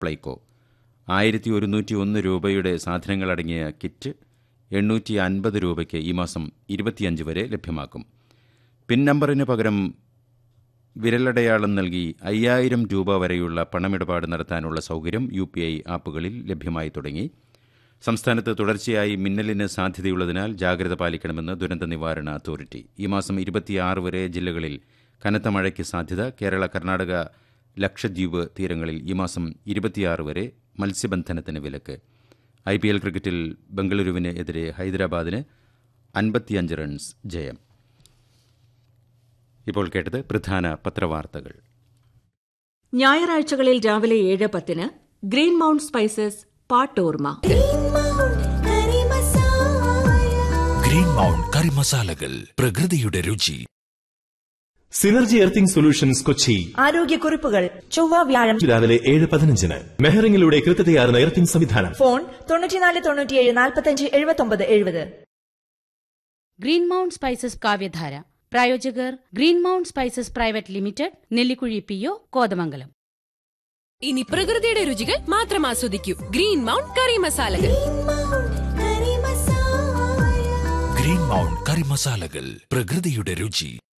പ്ലൈക്കോ ആയിരത്തി ഒരുന്നൂറ്റി ഒന്ന് രൂപയുടെ സാധനങ്ങളടങ്ങിയ കിറ്റ് എണ്ണൂറ്റി അൻപത് രൂപയ്ക്ക് ഈ മാസം ഇരുപത്തിയഞ്ച് വരെ ലഭ്യമാക്കും പിൻ നമ്പറിന് പകരം വിരലടയാളം നൽകി അയ്യായിരം രൂപ വരെയുള്ള പണമിടപാട് നടത്താനുള്ള സൗകര്യം യു പി ഐ ആപ്പുകളിൽ ലഭ്യമായി തുടങ്ങി സംസ്ഥാനത്ത് തുടർച്ചയായി മിന്നലിന് സാധ്യതയുള്ളതിനാൽ ജാഗ്രത പാലിക്കണമെന്ന് ദുരന്ത നിവാരണ അതോറിറ്റി ഈ മാസം ഇരുപത്തിയാറ് വരെ ജില്ലകളിൽ കനത്ത മഴയ്ക്ക് സാധ്യത കേരള കർണാടക ലക്ഷദ്വീപ് തീരങ്ങളിൽ ഈ മാസം ഇരുപത്തിയാറ് വരെ മത്സ്യബന്ധനത്തിന് വിലക്ക് ഐ പി എൽ ക്രിക്കറ്റിൽ ബംഗളൂരുവിന് എതിരെ ഹൈദരാബാദിന് അൻപത്തിയഞ്ച് റൺസ് ജയം ഇപ്പോൾ കേട്ടത് പ്രധാന പത്രവാർത്തകൾ ഞായറാഴ്ചകളിൽ രാവിലെ ഏഴ് പത്തിന് ഗ്രീൻ മൗണ്ട് സ്പൈസസ് പാട്ടോർമ ഗ്രീൻ മൗണ്ട് കറി മസാലകൾ പ്രകൃതിയുടെ രുചി സിനർജി എർത്തിംഗ് സൊല്യൂഷൻസ് കൊച്ചി ആരോഗ്യക്കുറിപ്പുകൾ ചൊവ്വ വ്യാഴം രാവിലെ ഏഴ് പതിനഞ്ചിന് മെഹറിംഗിലൂടെ കൃത്യതയാർന്ന എർത്തിംഗ് സംവിധാനം ഫോൺ തൊണ്ണൂറ്റിനാല് തൊണ്ണൂറ്റിയേഴ് നാൽപ്പത്തഞ്ച് എഴുപത്തൊമ്പത് എഴുപത് ഗ്രീൻ മൗണ്ട് സ്പൈസസ് കാവ്യധാര പ്രായോജകർ green mount spices private limited Nellikuzhi P O Kothamangalam ഇനി പ്രകൃതിയുടെ രുചികൾ മാത്രം ആസ്വദിക്കൂ ഗ്രീൻ മൗണ്ട് കറി മസാലകൾ ഗ്രീൻ മൗണ്ട് കറി മസാലകൾ പ്രകൃതിയുടെ രുചി